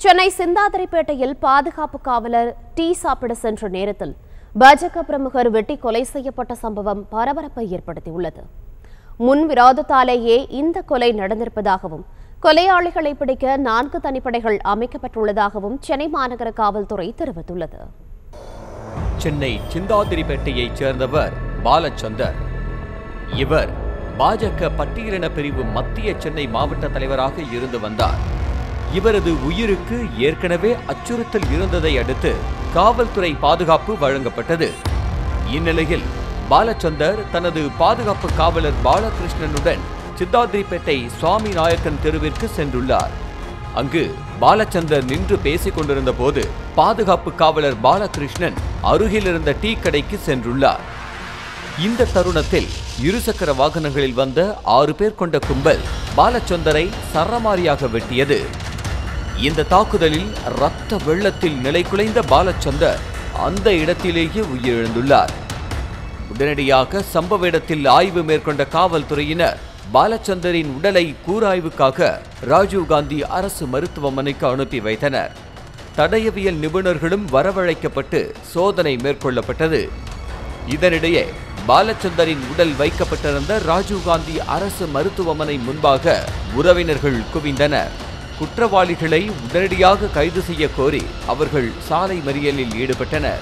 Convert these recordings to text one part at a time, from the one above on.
சென்னை சிந்தாதிரிப்பேட்டையில் பாதுகாப்பு காவலர் டீ சாப்பிட சென்ற நேரத்தில் பாஜக பிரமுகர் வெட்டி கொலை செய்யப்பட்ட சம்பவம் பரபரப்பை ஏற்படுத்தியுள்ளது முன் விரோதத்தாலேயே இந்த கொலை நடந்திருப்பதாகவும் கொலையாளிகளை பிடிக்க நான்கு தனிப்படைகள் அமைக்கப்பட்டுள்ளதாகவும் சென்னை மாநகர காவல்துறை தெரிவித்துள்ளது சென்னை சிந்தாதிரிப்பேட்டையைச் சேர்ந்தவர் பாலச்சந்தர் இவர் பாஜக பட்டியலின பிரிவு மத்திய சென்னை மாவட்ட தலைவராக இருந்து வந்தார் இவரது உயிருக்கு ஏற்கனவே அச்சுறுத்தல் இருந்ததை அடுத்து காவல்துறை பாதுகாப்பு வழங்கப்பட்டது இந்நிலையில் பாலச்சந்தர் தனது பாதுகாப்பு காவலர் பாலகிருஷ்ணனுடன் சித்தாதிரிப்பேட்டை சுவாமி நாயக்கன் தெருவிற்கு சென்றுள்ளார் அங்கு பாலச்சந்தர் நின்று பேசிக் கொண்டிருந்த போது பாதுகாப்பு காவலர் பாலகிருஷ்ணன் அருகில் இருந்த டீ கடைக்கு சென்றுள்ளார் இந்த தருணத்தில் இருசக்கர வாகனங்களில் வந்த ஆறு பேர் கொண்ட கும்பல் பாலச்சந்தரை சரமாரியாக வெட்டியது இந்த தாக்குதலில் ரத்த வெள்ளத்தில் நிலைகுலைந்த பாலச்சந்தர் அந்த இடத்திலேயே உயிரிழந்துள்ளார் உடனடியாக சம்பவ இடத்தில் ஆய்வு மேற்கொண்ட காவல்துறையினர் பாலச்சந்தரின் உடலை கூராய்வுக்காக ராஜீவ்காந்தி அரசு மருத்துவமனைக்கு அனுப்பி வைத்தனர் தடயவியல் நிபுணர்களும் வரவழைக்கப்பட்டு சோதனை மேற்கொள்ளப்பட்டது இதனிடையே பாலச்சந்தரின் உடல் வைக்கப்பட்டிருந்த ராஜீவ்காந்தி அரசு மருத்துவமனை முன்பாக உறவினர்கள் குவிந்தனர் குற்றவாளிகளை உடனடியாக கைது செய்ய கோரி அவர்கள் சாலை மறியலில் ஈடுபட்டனர்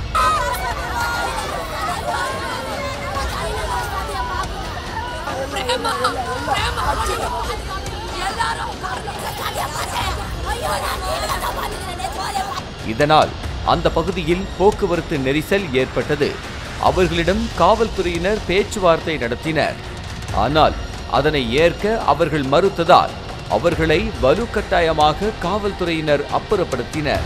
ಪ್ರೇಮ ಪ್ರೇಮ ಎಲ್ಲರೂ ಅಯ್ಯೋ ನಾನು ಹೇಳದ ಬಂದಿದ್ದೇನೆ இதனால் அந்த பகுதியில் போக்குவரத்து நெரிசல் ஏற்பட்டது அவர்களிடம் காவல்துறையினர் பேச்சுவார்த்தை நடத்தினர் ஆனால் அதனை ஏற்க அவர்கள் மறுத்ததால் அவர்களை வலுக்கட்டாயமாக காவல்துறையினர் அப்புறப்படுத்தினர்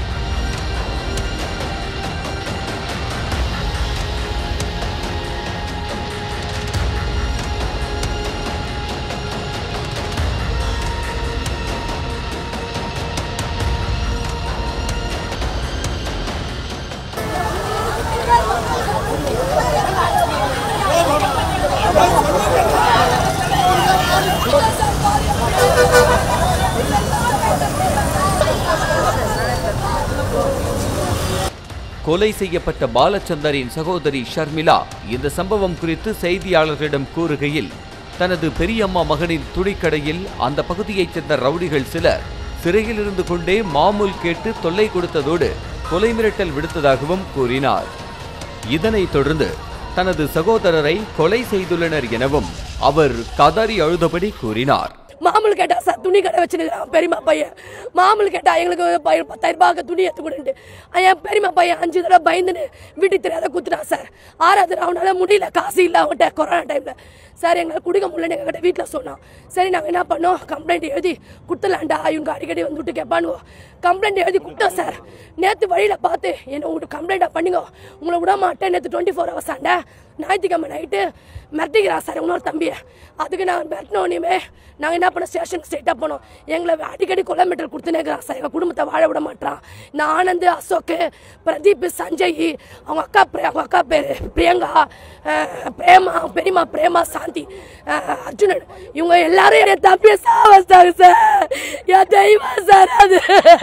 கொலை செய்யப்பட்ட பாலச்சந்தரின் சகோதரி ஷர்மிளா இந்த சம்பவம் குறித்து செய்தியாளர்களிடம் கூறுகையில் தனது பெரியம்மா மகனின் துணிக்கடையில் அந்த பகுதியைச் சேர்ந்த ரவுடிகள் சிலர் சிறையில் இருந்து கொண்டே மாமூல் கேட்டு தொல்லை கொடுத்ததோடு கொலை மிரட்டல் விடுத்ததாகவும் கூறினார் இதனைத் தொடர்ந்து தனது சகோதரரை கொலை செய்துள்ளனர் எனவும் அவர் கதறி அழுதபடி கூறினார் மாமூல் கேட்டா சார் துணி கடை வச்சுருக்கிறான் பெரியம்மா பையன் மாமூல் கேட்டா எங்களுக்கு பையன் பத்தாயிரம் ரூபாய்க்கு துணி எடுத்து கொடுன்ட்டு என் பெரியம்மா பையன் அஞ்சு தடவை பயந்துன்னு வீட்டுக்கு தெரியாத குத்துட்டான் சார் ஆறாவது தடவை அவனால முடியல காசு இல்லை அவன்கிட்ட கொரோனா டைம்ல சார் எங்களை குடிக்க முடியலன்னு எங்ககிட்ட வீட்டில் சொன்னான் சரி நாங்கள் என்ன பண்ணோம் கம்ப்ளைண்ட் எழுதி கொடுத்துலாண்டா இவங்க அடிக்கடி வந்து விட்டு கேட்பானுவோ கம்ப்ளைண்ட் எழுதி கொடுத்தோம் சார் நேற்று வழியில் பார்த்து என்ன உங்களுக்கு கம்ப்ளைண்ட்டாக பண்ணுங்க உங்களை விட மாட்டேன் நேற்று டுவெண்ட்டி ஃபோர் ஹவர்ஸ் ஆண்டா ஞாயிற்றுக்கிழமை நைட்டு மிரட்டிக்கிறா சார் இன்னொரு தம்பியை அதுக்கு நாங்கள் மிரட்டினோனையுமே நாங்கள் என்ன பண்ணோம் ஸ்டேஷனுக்கு ஸ்ட்ரைட்டாக போனோம் எங்களை அடிக்கடி கிலோமீட்டர் கொடுத்துனேங்கிறான் சார் எங்கள் குடும்பத்தை வாழ விட மாட்டான் நான் ஆனந்த் அசோக் பிரதீப் சஞ்சய் அவங்க அக்கா பிரி- அவங்க அக்கா பேர் பிரியங்கா அஹ், பிரேமா பெரியம்மா பிரேமா சாந்தி அஹ், அர்ஜுனன் இவங்க எல்லாரும் என் தம்பியை சாவச்சாங்க சார் என் தெய்வம் சார் அது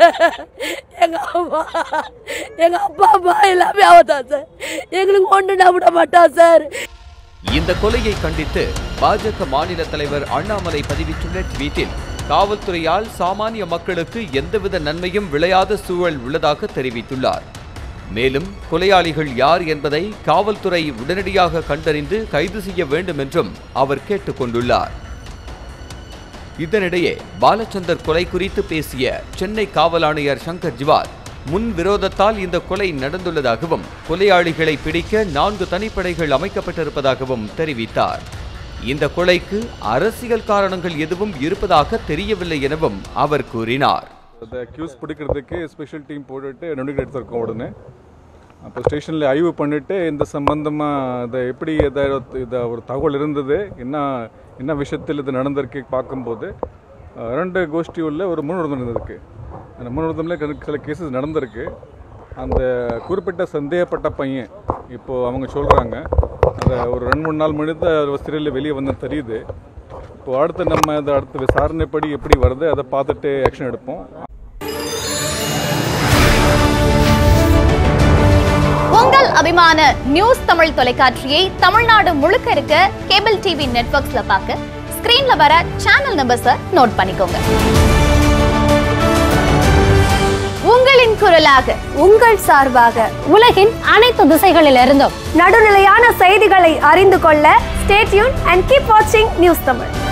எங்க அம்மா எங்க அப்பா அம்மா எல்லாமே அவதான் சார் எங்களுக்கு ஒன்று நான் விட மாட்டான் சார் இந்த கொலையை கண்டித்து பாஜக மாநில தலைவர் அண்ணாமலை பதிவிட்டுள்ள ட்வீட்டில் காவல்துறையால் சாமானிய மக்களுக்கு எந்தவித நன்மையும் விளையாத சூழல் உள்ளதாக தெரிவித்துள்ளார் மேலும் கொலையாளிகள் யார் என்பதை காவல்துறை உடனடியாக கண்டறிந்து கைது செய்ய வேண்டும் என்றும் அவர் கேட்டுக்கொண்டுள்ளார் இதனிடையே பாலச்சந்தர் கொலை குறித்து பேசிய சென்னை காவல் ஆணையர் சங்கர் ஜிவால் முன் விரோதத்தால் இந்த கொலை நடந்துள்ளதாகவும் கொலையாளிகளை பிடிக்க நான்கு தனிப்படைகள் அமைக்கப்பட்டிருப்பதாகவும் தெரிவித்தார் இந்த கொலைக்கு அரசியல் காரணங்கள் எதுவும் இருப்பதாக தெரியவில்லை எனவும் அவர் கூறினார் அந்த அக்யூஸ் பிடிக்கிறதுக்கு ஸ்பெஷல் டீம் போட்டுட்டு நடவடிக்கை எடுத்திருக்கோம் உடனே அப்போ ஸ்டேஷனில் ஆய்வு பண்ணிட்டு இந்த சம்பந்தமாக இதை எப்படி இதை இதை ஒரு தகவல் இருந்தது என்ன என்ன விஷயத்தில் இது நடந்திருக்கு பார்க்கும்போது அஹ், ரெண்டு கோஷ்டி உள்ள ஒரு முன்னுரிதம் இருந்திருக்கு அந்த முன்னுரிதமில் சில கேசஸ் நடந்திருக்கு அந்த குறிப்பிட்ட சந்தேகப்பட்ட பையன் இப்போது அவங்க சொல்கிறாங்க அதை ஒரு ரெண்டு மூணு நாள் முன்னாடி சிறையில் வெளியே வந்து தெரியுது இப்போ அடுத்து நம்ம அதை அடுத்த விசாரணைப்படி எப்படி வருது அதை பார்த்துட்டு ஆக்ஷன் எடுப்போம் அபிமான நியூஸ் தமிழ் தொலைக்காட்சியை தமிழ்நாடு முழுக்க இருக்க கேபிள் டிவி நெட்வொர்க்ஸ்ல பார்க்க ஸ்கிரீன்ல வர சேனல் நம்பர்ஸை நோட் பண்ணிக்கோங்க உங்களின் குரலாக உங்கள் சார்பாக உலகின் அனைத்து திசைகளிலிருந்தும் நடுநிலையான செய்திகளை அறிந்து கொள்ள ஸ்டேட்யூன் அண்ட் கீப் வாட்சிங் நியூஸ் தமிழ்